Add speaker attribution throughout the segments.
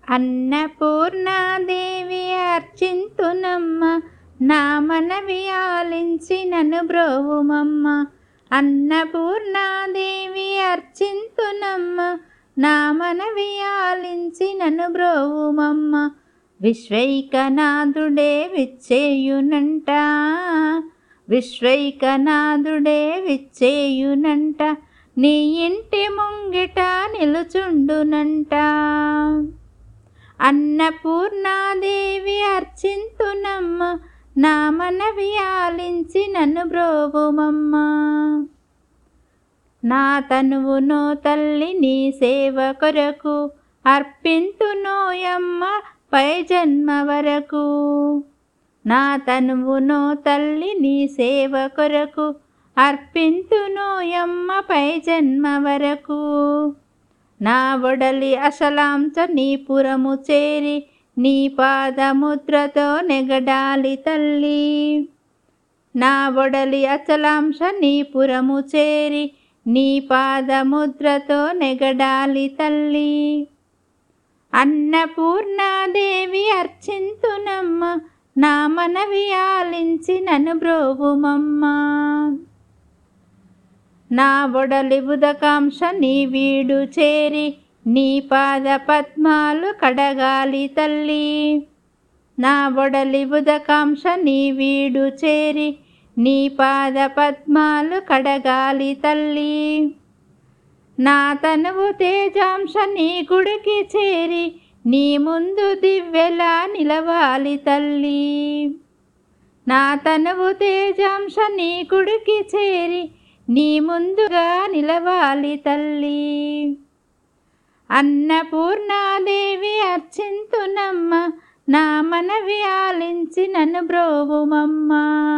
Speaker 1: అన్నపూర్ణాదేవి అర్చింతునమ్మ నా మనవి ఆలించి నన్ను బ్రోవుమమ్మ అన్నపూర్ణాదేవి అర్చింతునమ్మ నా మనవి ఆలించి నన్ను బ్రోవుమమ్మ విశ్వైకనాథుడే విచ్చేయునంట విశ్వైకనాథుడే విచ్చేయునంట నీ ఇంటి ముంగిట నిలుచుండునంట అన్నపూర్ణాదేవి అర్చింతునమ్మ నా మనవి ఆలించి నన్ను బ్రోవుమమ్మ నా తనువునో తల్లి నీ సేవ కొరకు అర్పింతునోయమ్మ పై జన్మ వరకు నా తనువునో తల్లి నీ సేవ కొరకు అర్పింతునోయమ్మ పై జన్మ వరకు నా ఒడలి అసలాంచ నీ పురము చేరి నీ పాదముద్రతో నెగడాలి తల్లి నా ఒడలి అచలాంశ నీ పురము చేరి నీ పాదముద్రతో నెగడాలి తల్లి అన్నపూర్ణాదేవి అర్చింతునమ్మ నా మనవి ఆలించి నన్ను బ్రోవుమమ్మ నా ఒడలి ఉదకాంశ నీ వీడు చేరి నీ పాద పద్మాలు కడగాలి తల్లి నా ఒడలి ఉదకాంశ నీ వీడు చేరి నీ పాద పద్మాలు కడగాలి తల్లి నా తనువు తేజాంశ నీ గుడికి చేరి నీ ముందు దివ్వెలా నిలవాలి తల్లి నా తనువు తేజాంశ నీ గుడికి చేరి నీ ముందుగా నిలవాలి తల్లి అన్నపూర్ణాదేవి అర్చింతునమ్మ నా మనవి ఆలించి నన్ను బ్రోవుమమ్మ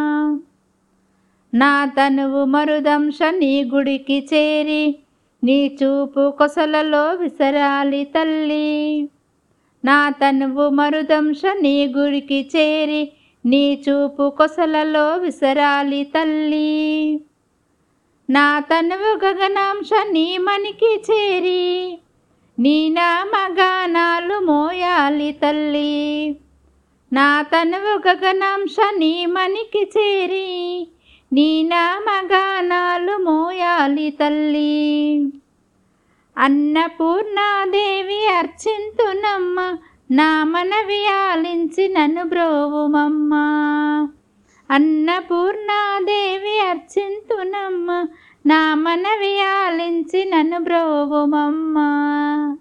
Speaker 1: నా తనువు మరుదంశ నీ గుడికి చేరి నీ చూపు కొసలలో విసరాలి తల్లి నా తనువు మరుదంశ నీ గుడికి చేరి నీ చూపు కొసలలో విసరాలి తల్లి నా తనువు గగనాంశ నీ మనికి చేరి నీ నామగానాలు మోయాలి తల్లి నా తనువు గగనాంశ నీ మనికి చేరి నీ నామగానాలు మోయాలి తల్లి అన్నపూర్ణాదేవి అర్చింతునమ్మ నా మనవి ఆలించి నన్ను బ్రోవుమమ్మ అన్నపూర్ణాదేవి అర్చింతునమ్మ నా మనవి ఆలించి నన్ను బ్రోవుమమ్మ